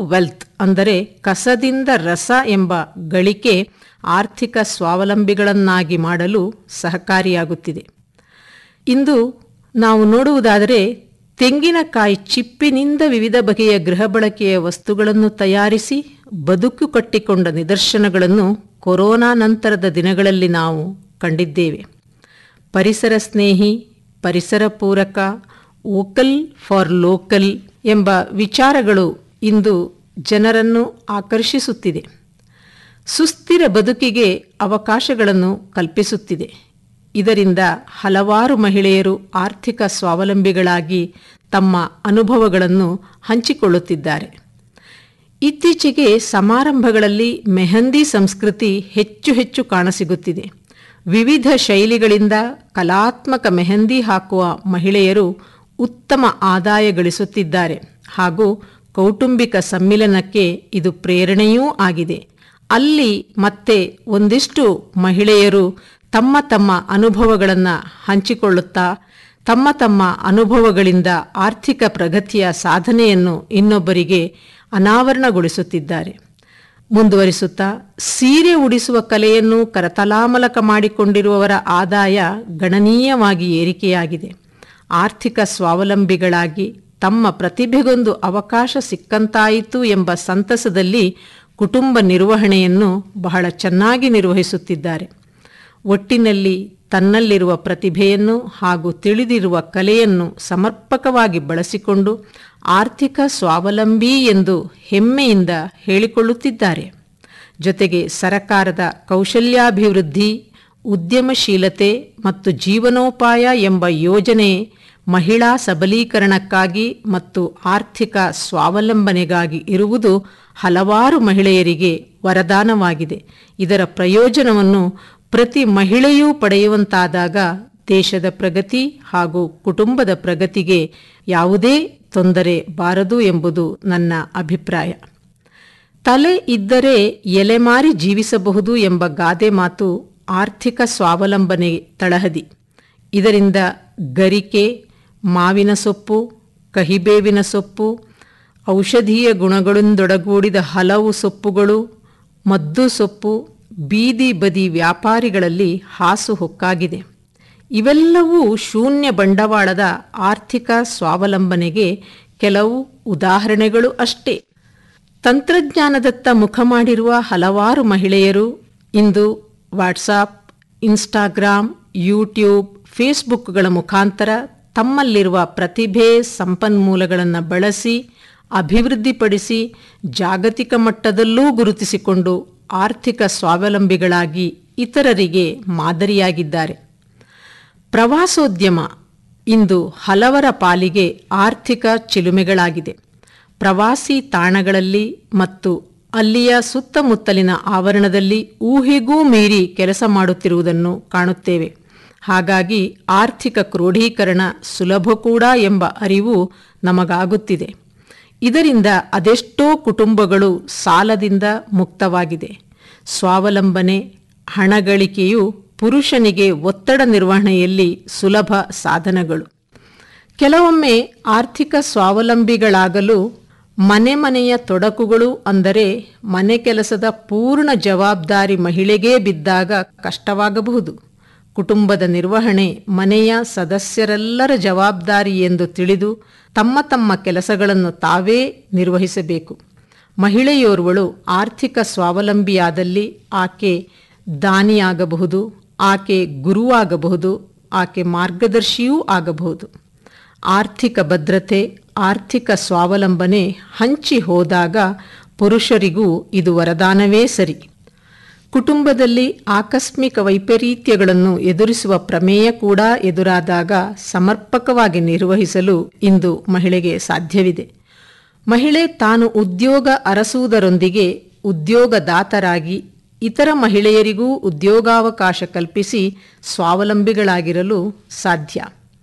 wealth ಅಂದರೆ ಕಸದಿಂದ ರಸ ಎಂಬ ಗಳಿಕೆ ಆರ್ಥಿಕ ಸ್ವಾವಲಂಬಿಗಳನ್ನಾಗಿ ಮಾಡಲು ಸಹಕಾರಿಯಾಗುತ್ತಿದೆ ಇಂದು ನಾವು ನೋಡುವುದಾದರೆ ತೆಂಗಿನಕಾಯಿ ಚಿಪ್ಪಿನಿಂದ ವಿವಿಧ ಬಗೆಯ ಗೃಹ ಬಳಕೆಯ ವಸ್ತುಗಳನ್ನು ತಯಾರಿಸಿ ಬದುಕು ಕಟ್ಟಿಕೊಂಡ ನಿದರ್ಶನಗಳನ್ನು ಕೊರೋನಾ ನಂತರದ ದಿನಗಳಲ್ಲಿ ನಾವು ಕಂಡಿದ್ದೇವೆ ಪರಿಸರ ಸ್ನೇಹಿ ಪರಿಸರ ಪೂರಕ ವೋಕಲ್ ಫಾರ್ ಲೋಕಲ್ ಎಂಬ ವಿಚಾರಗಳು ಇಂದು ಜನರನ್ನು ಆಕರ್ಷಿಸುತ್ತಿದೆ ಸುಸ್ಥಿರ ಬದುಕಿಗೆ ಅವಕಾಶಗಳನ್ನು ಕಲ್ಪಿಸುತ್ತಿದೆ ಇದರಿಂದ ಹಲವಾರು ಮಹಿಳೆಯರು ಆರ್ಥಿಕ ಸ್ವಾವಲಂಬಿಗಳಾಗಿ ತಮ್ಮ ಅನುಭವಗಳನ್ನು ಹಂಚಿಕೊಳ್ಳುತ್ತಿದ್ದಾರೆ ಇತ್ತೀಚೆಗೆ ಸಮಾರಂಭಗಳಲ್ಲಿ ಮೆಹಂದಿ ಸಂಸ್ಕೃತಿ ಹೆಚ್ಚು ಹೆಚ್ಚು ಕಾಣಸಿಗುತ್ತಿದೆ ವಿವಿಧ ಶೈಲಿಗಳಿಂದ ಕಲಾತ್ಮಕ ಮೆಹಂದಿ ಹಾಕುವ ಮಹಿಳೆಯರು ಉತ್ತಮ ಆದಾಯ ಗಳಿಸುತ್ತಿದ್ದಾರೆ ಹಾಗೂ ಕೌಟುಂಬಿಕ ಸಮ್ಮಿಲನಕ್ಕೆ ಇದು ಪ್ರೇರಣೆಯೂ ಆಗಿದೆ ಅಲ್ಲಿ ಮತ್ತೆ ಒಂದಿಷ್ಟು ಮಹಿಳೆಯರು ತಮ್ಮ ತಮ್ಮ ಅನುಭವಗಳನ್ನು ಹಂಚಿಕೊಳ್ಳುತ್ತಾ ತಮ್ಮ ತಮ್ಮ ಅನುಭವಗಳಿಂದ ಆರ್ಥಿಕ ಪ್ರಗತಿಯ ಸಾಧನೆಯನ್ನು ಇನ್ನೊಬ್ಬರಿಗೆ ಅನಾವರಣಗೊಳಿಸುತ್ತಿದ್ದಾರೆ ಮುಂದುವರಿಸುತ್ತಾ ಸೀರೆ ಉಡಿಸುವ ಕಲೆಯನ್ನು ಕರತಲಾಮಲಕ ಮಾಡಿಕೊಂಡಿರುವವರ ಆದಾಯ ಗಣನೀಯವಾಗಿ ಏರಿಕೆಯಾಗಿದೆ ಆರ್ಥಿಕ ಸ್ವಾವಲಂಬಿಗಳಾಗಿ ತಮ್ಮ ಪ್ರತಿಭೆಗೊಂದು ಅವಕಾಶ ಸಿಕ್ಕಂತಾಯಿತು ಎಂಬ ಸಂತಸದಲ್ಲಿ ಕುಟುಂಬ ನಿರ್ವಹಣೆಯನ್ನು ಬಹಳ ಚೆನ್ನಾಗಿ ನಿರ್ವಹಿಸುತ್ತಿದ್ದಾರೆ ಒಟ್ಟಿನಲ್ಲಿ ತನ್ನಲ್ಲಿರುವ ಪ್ರತಿಭೆಯನ್ನು ಹಾಗೂ ತಿಳಿದಿರುವ ಕಲೆಯನ್ನು ಸಮರ್ಪಕವಾಗಿ ಬಳಸಿಕೊಂಡು ಆರ್ಥಿಕ ಸ್ವಾವಲಂಬಿ ಎಂದು ಹೆಮ್ಮೆಯಿಂದ ಹೇಳಿಕೊಳ್ಳುತ್ತಿದ್ದಾರೆ ಜೊತೆಗೆ ಸರಕಾರದ ಕೌಶಲ್ಯಾಭಿವೃದ್ಧಿ ಉದ್ಯಮಶೀಲತೆ ಮತ್ತು ಜೀವನೋಪಾಯ ಎಂಬ ಯೋಜನೆ ಮಹಿಳಾ ಸಬಲೀಕರಣಕ್ಕಾಗಿ ಮತ್ತು ಆರ್ಥಿಕ ಸ್ವಾವಲಂಬನೆಗಾಗಿ ಇರುವುದು ಹಲವಾರು ಮಹಿಳೆಯರಿಗೆ ವರದಾನವಾಗಿದೆ ಇದರ ಪ್ರಯೋಜನವನ್ನು ಪ್ರತಿ ಮಹಿಳೆಯೂ ಪಡೆಯುವಂತಾದಾಗ ದೇಶದ ಪ್ರಗತಿ ಹಾಗೂ ಕುಟುಂಬದ ಪ್ರಗತಿಗೆ ಯಾವುದೇ ತೊಂದರೆ ಬಾರದು ಎಂಬುದು ನನ್ನ ಅಭಿಪ್ರಾಯ ತಲೆ ಇದ್ದರೆ ಎಲೆಮಾರಿ ಜೀವಿಸಬಹುದು ಎಂಬ ಗಾದೆ ಮಾತು ಆರ್ಥಿಕ ಸ್ವಾವಲಂಬನೆ ತಳಹದಿ ಇದರಿಂದ ಗರಿಕೆ ಮಾವಿನ ಸೊಪ್ಪು ಕಹಿಬೇವಿನ ಸೊಪ್ಪು ಔಷಧೀಯ ಗುಣಗಳಿಂದೊಡಗೂಡಿದ ಹಲವು ಸೊಪ್ಪುಗಳು ಮದ್ದು ಸೊಪ್ಪು ಬೀದಿ ಬದಿ ವ್ಯಾಪಾರಿಗಳಲ್ಲಿ ಹಾಸುಹೊಕ್ಕಾಗಿದೆ ಇವೆಲ್ಲವೂ ಶೂನ್ಯ ಬಂಡವಾಳದ ಆರ್ಥಿಕ ಸ್ವಾವಲಂಬನೆಗೆ ಕೆಲವು ಉದಾಹರಣೆಗಳು ಅಷ್ಟೇ ತಂತ್ರಜ್ಞಾನದತ್ತ ಮುಖ ಮಾಡಿರುವ ಹಲವಾರು ಮಹಿಳೆಯರು ಇಂದು ವಾಟ್ಸಾಪ್ ಇನ್ಸ್ಟಾಗ್ರಾಮ್ ಯೂಟ್ಯೂಬ್ ಫೇಸ್ಬುಕ್ಗಳ ಮುಖಾಂತರ ತಮ್ಮಲ್ಲಿರುವ ಪ್ರತಿಭೆ ಸಂಪನ್ಮೂಲಗಳನ್ನು ಬಳಸಿ ಅಭಿವೃದ್ಧಿಪಡಿಸಿ ಜಾಗತಿಕ ಮಟ್ಟದಲ್ಲೂ ಗುರುತಿಸಿಕೊಂಡು ಆರ್ಥಿಕ ಸ್ವಾವಲಂಬಿಗಳಾಗಿ ಇತರರಿಗೆ ಮಾದರಿಯಾಗಿದ್ದಾರೆ ಪ್ರವಾಸೋದ್ಯಮ ಇಂದು ಹಲವರ ಪಾಲಿಗೆ ಆರ್ಥಿಕ ಚಿಲುಮೆಗಳಾಗಿದೆ ಪ್ರವಾಸಿ ತಾಣಗಳಲ್ಲಿ ಮತ್ತು ಅಲ್ಲಿಯ ಸುತ್ತಮುತ್ತಲಿನ ಆವರಣದಲ್ಲಿ ಊಹೆಗೂ ಮೀರಿ ಕೆಲಸ ಮಾಡುತ್ತಿರುವುದನ್ನು ಕಾಣುತ್ತೇವೆ ಹಾಗಾಗಿ ಆರ್ಥಿಕ ಕ್ರೋಢೀಕರಣ ಸುಲಭ ಕೂಡ ಎಂಬ ಅರಿವು ನಮಗಾಗುತ್ತಿದೆ ಇದರಿಂದ ಅದೆಷ್ಟೋ ಕುಟುಂಬಗಳು ಸಾಲದಿಂದ ಮುಕ್ತವಾಗಿದೆ ಸ್ವಾವಲಂಬನೆ ಹಣಗಳಿಕೆಯು ಪುರುಷನಿಗೆ ಒತ್ತಡ ನಿರ್ವಹಣೆಯಲ್ಲಿ ಸುಲಭ ಸಾಧನಗಳು ಕೆಲವೊಮ್ಮೆ ಆರ್ಥಿಕ ಸ್ವಾವಲಂಬಿಗಳಾಗಲು ಮನೆ ಮನೆಯ ತೊಡಕುಗಳು ಅಂದರೆ ಮನೆ ಕೆಲಸದ ಪೂರ್ಣ ಜವಾಬ್ದಾರಿ ಮಹಿಳೆಗೇ ಬಿದ್ದಾಗ ಕಷ್ಟವಾಗಬಹುದು ಕುಟುಂಬದ ನಿರ್ವಹಣೆ ಮನೆಯ ಸದಸ್ಯರೆಲ್ಲರ ಜವಾಬ್ದಾರಿ ಎಂದು ತಿಳಿದು ತಮ್ಮ ತಮ್ಮ ಕೆಲಸಗಳನ್ನು ತಾವೇ ನಿರ್ವಹಿಸಬೇಕು ಮಹಿಳೆಯೋರ್ವಳು ಆರ್ಥಿಕ ಸ್ವಾವಲಂಬಿಯಾದಲ್ಲಿ ಆಕೆ ದಾನಿಯಾಗಬಹುದು ಆಕೆ ಗುರುವಾಗಬಹುದು ಆಕೆ ಮಾರ್ಗದರ್ಶಿಯೂ ಆಗಬಹುದು ಆರ್ಥಿಕ ಭದ್ರತೆ ಆರ್ಥಿಕ ಸ್ವಾವಲಂಬನೆ ಹಂಚಿ ಹೋದಾಗ ಪುರುಷರಿಗೂ ಇದು ವರದಾನವೇ ಸರಿ ಕುಟುಂಬದಲ್ಲಿ ಆಕಸ್ಮಿಕ ವೈಪರೀತ್ಯಗಳನ್ನು ಎದುರಿಸುವ ಪ್ರಮೇಯ ಕೂಡ ಎದುರಾದಾಗ ಸಮರ್ಪಕವಾಗಿ ನಿರ್ವಹಿಸಲು ಇಂದು ಮಹಿಳೆಗೆ ಸಾಧ್ಯವಿದೆ ಮಹಿಳೆ ತಾನು ಉದ್ಯೋಗ ಅರಸುವುದರೊಂದಿಗೆ ಉದ್ಯೋಗದಾತರಾಗಿ ಇತರ ಮಹಿಳೆಯರಿಗೂ ಉದ್ಯೋಗಾವಕಾಶ ಕಲ್ಪಿಸಿ ಸ್ವಾವಲಂಬಿಗಳಾಗಿರಲು ಸಾಧ್ಯ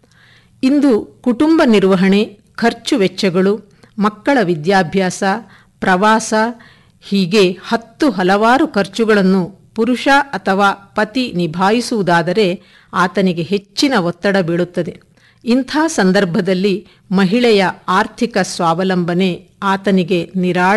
ಇಂದು ಕುಟುಂಬ ನಿರ್ವಹಣೆ ಖರ್ಚು ವೆಚ್ಚಗಳು ಮಕ್ಕಳ ವಿದ್ಯಾಭ್ಯಾಸ ಪ್ರವಾಸ ಹೀಗೆ ಹತ್ತು ಹಲವಾರು ಖರ್ಚುಗಳನ್ನು ಪುರುಷ ಅಥವಾ ಪತಿ ನಿಭಾಯಿಸುವುದಾದರೆ ಆತನಿಗೆ ಹೆಚ್ಚಿನ ಒತ್ತಡ ಬೀಳುತ್ತದೆ ಇಂಥ ಸಂದರ್ಭದಲ್ಲಿ ಮಹಿಳೆಯ ಆರ್ಥಿಕ ಸ್ವಾವಲಂಬನೆ ಆತನಿಗೆ ನಿರಾಳ